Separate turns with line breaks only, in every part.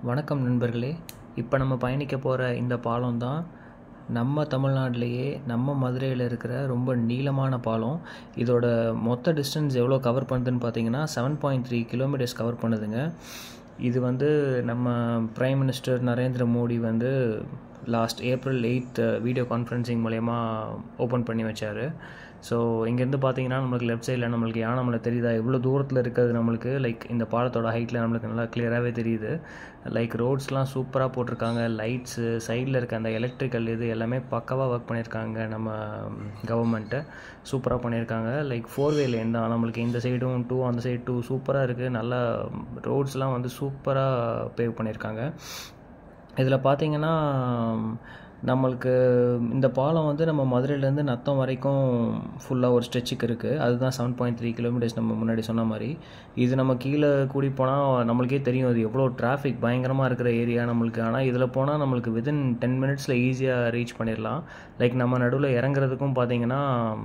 வணக்கம் நண்பர்களே இப்போ நம்ம பயணிக்க போகிற இந்த பாலம் தான் நம்ம தமிழ்நாட்டிலேயே நம்ம மதுரையில் இருக்கிற ரொம்ப நீளமான பாலம் இதோட மொத்த டிஸ்டன்ஸ் எவ்வளோ கவர் பண்ணுதுன்னு பார்த்தீங்கன்னா seven point three kilometres cover பண்ணுதுங்க இது வந்து நம்ம பிரைம் மினிஸ்டர் நரேந்திர மோடி வந்து last April eighth video conferencing மூலயமா ஓப்பன் பண்ணி வச்சார் ஸோ இங்கேருந்து பார்த்தீங்கன்னா நம்மளுக்கு லெஃப்ட் சைடில் நம்மளுக்கு யானமலை தெரியுதா எவ்வளோ தூரத்தில் இருக்கிறது நம்மளுக்கு லைக் இந்த பாலத்தோட ஹைட்டில் நம்மளுக்கு நல்லா கிளியராகவே தெரியுது லைக் ரோட்ஸ்லாம் சூப்பராக போட்டிருக்காங்க லைட்ஸு சைடில் இருக்க அந்த எலக்ட்ரிக்கல் இது எல்லாமே பக்காவாக ஒர்க் பண்ணியிருக்காங்க நம்ம கவர்மெண்ட்டு சூப்பராக பண்ணியிருக்காங்க லைக் ஃபோர் வே லேன் தான் நம்மளுக்கு இந்த சைடும் டூ அந்த சைடு டூ சூப்பராக இருக்குது நல்லா ரோட்ஸ்லாம் வந்து சூப்பராக பேவ் பண்ணியிருக்காங்க இதில் பார்த்தீங்கன்னா நம்மளுக்கு இந்த பாலம் வந்து நம்ம மதுரையிலேருந்து நத்தம் வரைக்கும் ஃபுல்லாக ஒரு ஸ்ட்ரெச்சுக்கு இருக்குது அதுதான் செவன் பாயிண்ட் த்ரீ கிலோமீட்டர்ஸ் நம்ம முன்னாடி சொன்ன மாதிரி இது நம்ம கீழே கூடி போனால் நம்மளுக்கே தெரியும் அது எவ்வளோ டிராஃபிக் பயங்கரமாக இருக்கிற ஏரியா நம்மளுக்கு ஆனால் இதில் போனால் நம்மளுக்கு வித்தின் டென் மினிட்ஸில் ஈஸியாக ரீச் பண்ணிடலாம் லைக் நம்ம நடுவில் இறங்குறதுக்கும் பார்த்தீங்கன்னா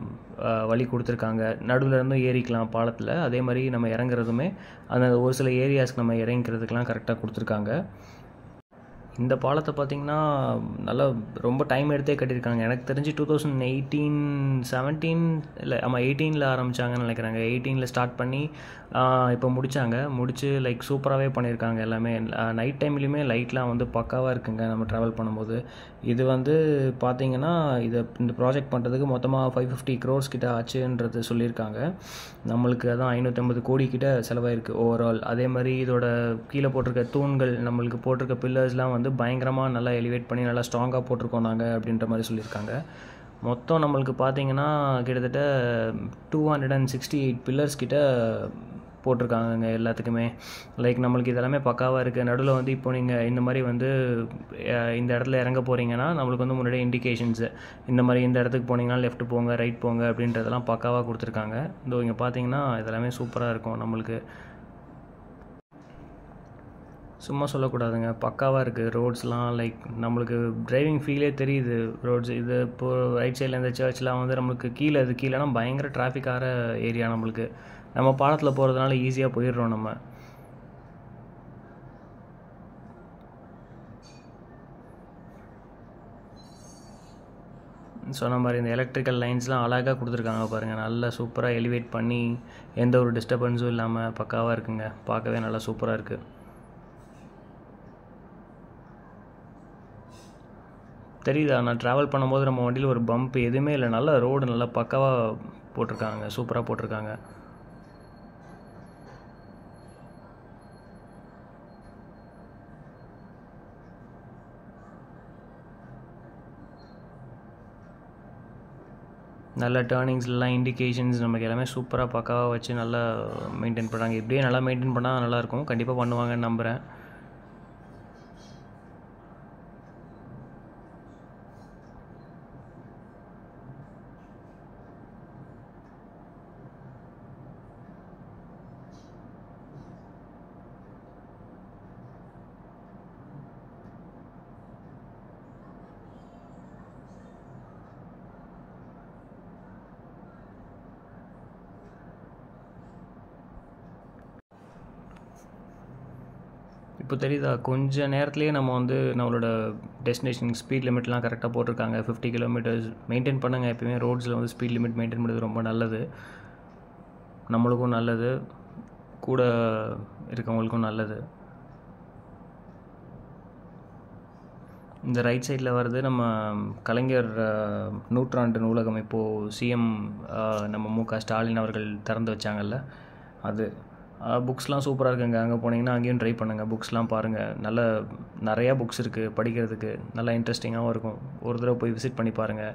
வழி கொடுத்துருக்காங்க நடுவில் இருந்தும் ஏறிக்கலாம் பாலத்தில் அதே மாதிரி நம்ம இறங்குறதுமே அந்த ஒரு சில ஏரியாஸ்க்கு நம்ம இறங்கிக்கிறதுக்கெலாம் கரெக்டாக கொடுத்துருக்காங்க இந்த பாலத்தை பார்த்திங்கன்னா நல்லா ரொம்ப டைம் எடுத்தே கட்டியிருக்காங்க எனக்கு தெரிஞ்சு டூ தௌசண்ட் எயிட்டீன் செவன்டீன் இல்லை ஆமாம் எயிட்டீனில் ஆரம்பித்தாங்கன்னு நினைக்கிறாங்க எயிட்டீனில் ஸ்டார்ட் பண்ணி இப்போ முடித்தாங்க முடித்து லைக் சூப்பராகவே பண்ணியிருக்காங்க எல்லாமே நைட் டைம்லேயுமே லைட்லாம் வந்து பக்காவாக இருக்குங்க நம்ம ட்ராவல் பண்ணும்போது இது வந்து பார்த்திங்கன்னா இதை இந்த ப்ராஜெக்ட் பண்ணுறதுக்கு மொத்தமாக ஃபைவ் ஃபிஃப்டி க்ரோர்ஸ் கிட்ட ஆச்சுன்றது சொல்லியிருக்காங்க நம்மளுக்கு அதான் ஐநூற்றம்பது கோடி கிட்ட செலவாயிருக்கு ஓவரால் அதே மாதிரி இதோட கீழே போட்டிருக்க தூண்கள் நம்மளுக்கு போட்டிருக்க பில்லர்ஸ்லாம் வந்து பயங்கரமாக நல்லா எலிவேட் பண்ணி நல்லா ஸ்ட்ராங்காக போட்டிருக்கோம் நாங்கள் அப்படின்ற மாதிரி சொல்லியிருக்காங்க மொத்தம் நம்மளுக்கு பார்த்தீங்கன்னா கிட்டத்தட்ட two hundred and sixty eight pillars கிட்ட போட்டிருக்காங்கங்க எல்லாத்துக்குமே லைக் நம்மளுக்கு இதெல்லாமே பக்காவாக இருக்குது நடுவில் வந்து இப்போ நீங்கள் இந்த மாதிரி வந்து இந்த இடத்துல இறங்க போகிறீங்கன்னா நம்மளுக்கு வந்து முன்னாடியே இண்டிகேஷன்ஸு இந்த மாதிரி இந்த இடத்துக்கு போனீங்கன்னா லெஃப்ட் போங்க ரைட் போங்க அப்படின்றதெல்லாம் பக்காவாக கொடுத்துருக்காங்க இதோ இங்கே பார்த்தீங்கன்னா இதெல்லாமே சூப்பராக இருக்கும் நம்மளுக்கு சும்மா சொல்லக்கூடாதுங்க பக்காவாக இருக்குது ரோட்ஸ்லாம் லைக் நம்மளுக்கு டிரைவிங் ஃபீலே தெரியுது ரோட்ஸ் இது இப்போது ரைட் சைடில் இந்த சர்ச்லாம் வந்து நம்மளுக்கு கீழே இது கீழேனா பயங்கர டிராஃபிக் ஆகிற ஏரியா நம்மளுக்கு நம்ம பாலத்தில் போகிறதுனால ஈஸியாக போயிடுறோம் நம்ம சொன்ன மாதிரி இந்த எலக்ட்ரிக்கல் லைன்ஸ்லாம் அழகாக கொடுத்துருக்காங்க பாருங்கள் நல்லா சூப்பராக எலிவேட் பண்ணி எந்த ஒரு டிஸ்டர்பன்ஸும் இல்லாமல் பக்காவாக இருக்குங்க பார்க்கவே நல்லா சூப்பராக இருக்குது தெரியுதா நான் ட்ராவல் பண்ணும்போது நம்ம வண்டியில் ஒரு பம்ப் எதுவுமே இல்லை நல்லா ரோடு நல்லா பக்காவாக போட்டிருக்காங்க சூப்பராக போட்டிருக்காங்க நல்ல டேர்னிங்ஸ்லாம் இண்டிகேஷன்ஸ் நமக்கு எல்லாமே சூப்பராக பக்காவாக வச்சு நல்லா மெயின்டைன் பண்ணுறாங்க இப்படியே நல்லா மெயின்டைன் பண்ணால் நல்லாயிருக்கும் கண்டிப்பாக பண்ணுவாங்கன்னு நம்புகிறேன் இப்போ தெரியுதா கொஞ்ச நேரத்துலேயே நம்ம வந்து நம்மளோட டெஸ்டினேஷன் ஸ்பீட் லிமிட்லாம் கரெக்டாக போட்டிருக்காங்க ஃபிஃப்டி கிலோமீட்டர்ஸ் மெயின்டைன் பண்ணுங்கள் எப்பயுமே ரோட்ஸில் வந்து ஸ்பீட் லிமிட் மெயின்டைன் பண்ணுறது ரொம்ப நல்லது நம்மளுக்கும் நல்லது கூட இருக்கவங்களுக்கும் நல்லது இந்த ரைட் சைடில் வர்றது நம்ம கலைஞர் நூற்றாண்டு நூலகம் இப்போது சிஎம் நம்ம மு க ஸ்டாலின் அவர்கள் திறந்து வச்சாங்கல்ல அது புக்ஸ்லாம் சூப்பராக இருக்குங்க அங்கே போனீங்கன்னா அங்கேயும் ட்ரை பண்ணுங்கள் புக்ஸ்லாம் பாருங்கள் நல்ல நிறையா புக்ஸ் இருக்குது படிக்கிறதுக்கு நல்லா இன்ட்ரெஸ்டிங்காகவும் இருக்கும் ஒரு தடவை போய் விசிட் பண்ணி பாருங்கள்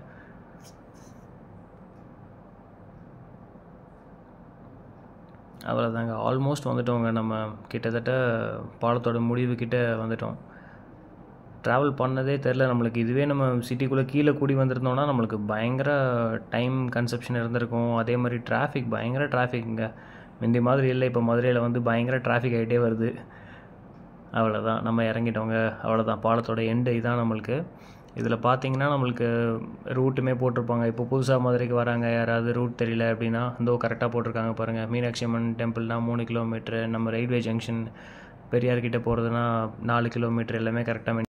அவ்வளோதாங்க ஆல்மோஸ்ட் வந்துட்டோங்க நம்ம கிட்டத்தட்ட பாலத்தோட முடிவு கிட்ட வந்துட்டோம் ட்ராவல் பண்ணதே தெரில நம்மளுக்கு இதுவே நம்ம சிட்டிக்குள்ளே கீழே கூடி வந்திருந்தோம்னா நம்மளுக்கு பயங்கர டைம் கன்சப்ஷன் இருந்திருக்கும் அதே மாதிரி டிராஃபிக் பயங்கர டிராஃபிக்குங்க முந்தி மாதிரி இல்லை இப்போ மதுரையில் வந்து பயங்கர டிராஃபிக் ஆகிட்டே வருது அவ்வளோதான் நம்ம இறங்கிட்டோங்க அவ்வளோதான் பாலத்தோட எண்டு இதான் நம்மளுக்கு இதில் பார்த்தீங்கன்னா நம்மளுக்கு ரூட்டுமே போட்டிருப்பாங்க இப்போ புதுசாக மதுரைக்கு வராங்க யாராவது ரூட் தெரியல அப்படின்னா இதோ கரெக்டாக போட்டிருக்காங்க பாருங்கள் மீனாட்சி அம்மன் டெம்பிள்னா மூணு கிலோமீட்ரு நம்ம ரயில்வே ஜங்ஷன் பெரியார்கிட்ட போகிறதுனா நாலு கிலோமீட்டர் எல்லாமே கரெக்டாக